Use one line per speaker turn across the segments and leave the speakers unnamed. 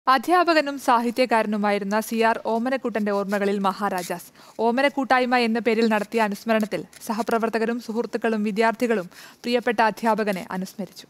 അധ്യാപകനും സാഹിത്യകാരനുമായിരുന്ന C R ഓമനക്കുട്ടന്റെ ഓർമ്മകളിൽ മഹാരാജാസ് ഓമനക്കൂട്ടായ്മ എന്ന പേരിൽ നടത്തിയ അനുസ്മരണത്തിൽ സഹപ്രവർത്തകരും സുഹൃത്തുക്കളും വിദ്യാർത്ഥികളും പ്രിയപ്പെട്ട അധ്യാപകനെ അനുസ്മരിച്ചു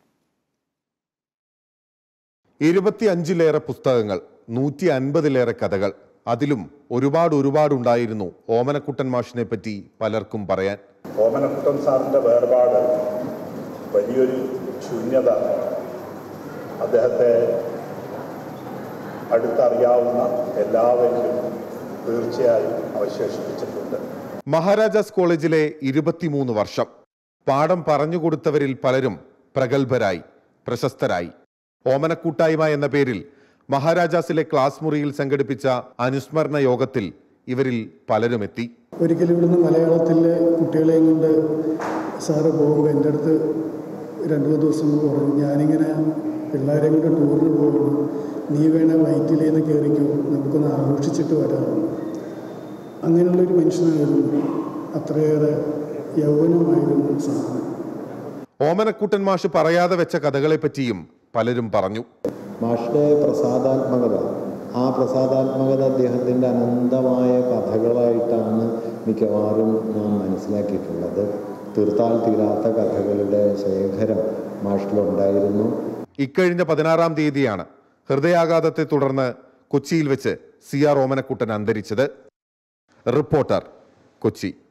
ഇരുപത്തിയഞ്ചിലേറെ പുസ്തകങ്ങൾ നൂറ്റി അൻപതിലേറെ കഥകൾ അതിലും ഒരുപാട് ഒരുപാടുണ്ടായിരുന്നു ഓമനക്കുട്ടൻ മാഷിനെ പറ്റി പലർക്കും പറയാൻ
ഓമനക്കുട്ടൻ സാറിൻ്റെ വേർപാട് വലിയൊരു ശൂന്യത അദ്ദേഹത്തെ അടുത്തറിയാവുന്ന എല്ലാവരിലും തീർച്ചയായും അവശേഷിപ്പിച്ചിട്ടുണ്ട്
മഹാരാജാസ് കോളേജിലെ ഇരുപത്തിമൂന്ന് വർഷം പാഠം പറഞ്ഞുകൊടുത്തവരിൽ പലരും പ്രഗത്ഭരായി പ്രശസ്തരായി ഓമനക്കൂട്ടായ്മ എന്ന പേരിൽ മഹാരാജാസിലെ ക്ലാസ് മുറിയിൽ സംഘടിപ്പിച്ച അനുസ്മരണ യോഗത്തിൽ ഇവരിൽ പലരും എത്തി
ഒരിക്കലും ഇവിടുന്ന് മലയാളത്തിലെ കുട്ടികളെയും കൊണ്ട് സാറ് പോകുമ്പോൾ എൻ്റെ അടുത്ത് രണ്ട് മൂന്ന് ദിവസം മുമ്പ് പറഞ്ഞു ഞാനിങ്ങനെ പിള്ളേരെയും കൊണ്ട് ടൂറിന് പോകുന്നു നീ വേണേൽ വയറ്റിലേന്ന് കയറിക്കോ നമുക്കൊന്ന് ആഘോഷിച്ചിട്ട് വരാം അങ്ങനെയുള്ളൊരു മനുഷ്യനായിരുന്നു അത്രയേറെ യൗവനമായിരുന്നു സാറ്
ഓമനക്കുട്ടൻ മാഷ് പറയാതെ വെച്ച കഥകളെ പറ്റിയും പലരും പറഞ്ഞു
മാഷിൻ്റെ പ്രസാദാത്മകത ആ പ്രസാദാത്മകത അദ്ദേഹത്തിൻ്റെ അനന്തമായ കഥകളായിട്ടാണ് മിക്കവാറും നാം മനസ്സിലാക്കിയിട്ടുള്ളത് തീർത്താൽ തീരാത്ത കഥകളുടെ ശേഖരം മാഷിലുണ്ടായിരുന്നു
ഇക്കഴിഞ്ഞ പതിനാറാം തീയതിയാണ് ഹൃദയാഘാതത്തെ തുടർന്ന് കൊച്ചിയിൽ വെച്ച് സി ആർ ഓമനക്കുട്ടൻ അന്തരിച്ചത് റിപ്പോർട്ടർ കൊച്ചി